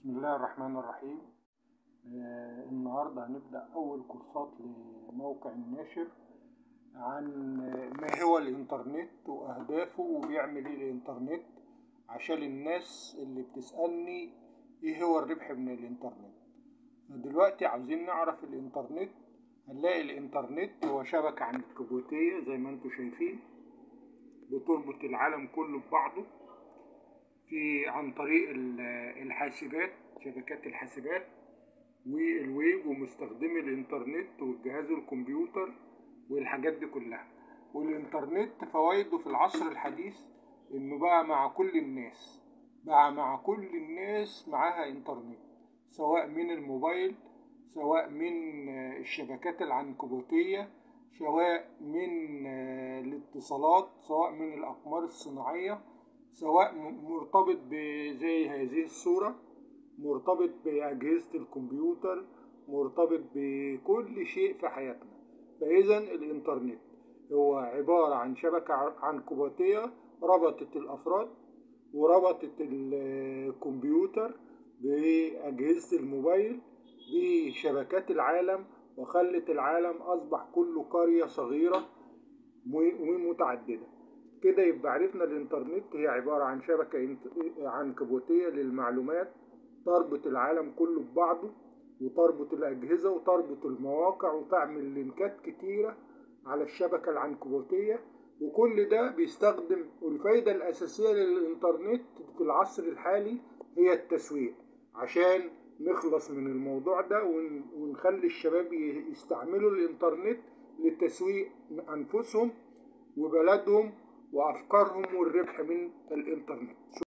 بسم الله الرحمن الرحيم آه النهاردة هنبدأ أول كورسات لموقع الناشر عن ما هو الإنترنت وأهدافه وبيعمل إيه الإنترنت عشان الناس اللي بتسألني إيه هو الربح من الإنترنت دلوقتي عاوزين نعرف الإنترنت هنلاقي الإنترنت هو شبكة عنكبوتية زي ما انتم شايفين بتربط العالم كله ببعضه في عن طريق الحاسبات شبكات الحاسبات والويب ومستخدمي الانترنت والجهاز الكمبيوتر والحاجات دي كلها والانترنت فوائده في العصر الحديث انه بقى مع كل الناس بقى مع كل الناس معاها انترنت سواء من الموبايل سواء من الشبكات العنكبوتية سواء من الاتصالات سواء من الأقمار الصناعية سواء مرتبط بزي هذه الصورة مرتبط بأجهزة الكمبيوتر مرتبط بكل شيء في حياتنا فإذا الإنترنت هو عبارة عن شبكة عنكبوتية ربطت الأفراد وربطت الكمبيوتر بأجهزة الموبايل بشبكات العالم وخلت العالم أصبح كله قرية صغيرة ومتعددة كده يبقى عرفنا الانترنت هي عبارة عن شبكة عنكبوتية للمعلومات تربط العالم كله ببعضه وتربط الأجهزة وتربط المواقع وتعمل لينكات كتيرة على الشبكة العنكبوتية وكل ده بيستخدم والفايدة الأساسية للإنترنت في العصر الحالي هي التسويق عشان نخلص من الموضوع ده ونخلي الشباب يستعملوا الإنترنت لتسويق أنفسهم وبلدهم وأفكارهم والربح من الإنترنت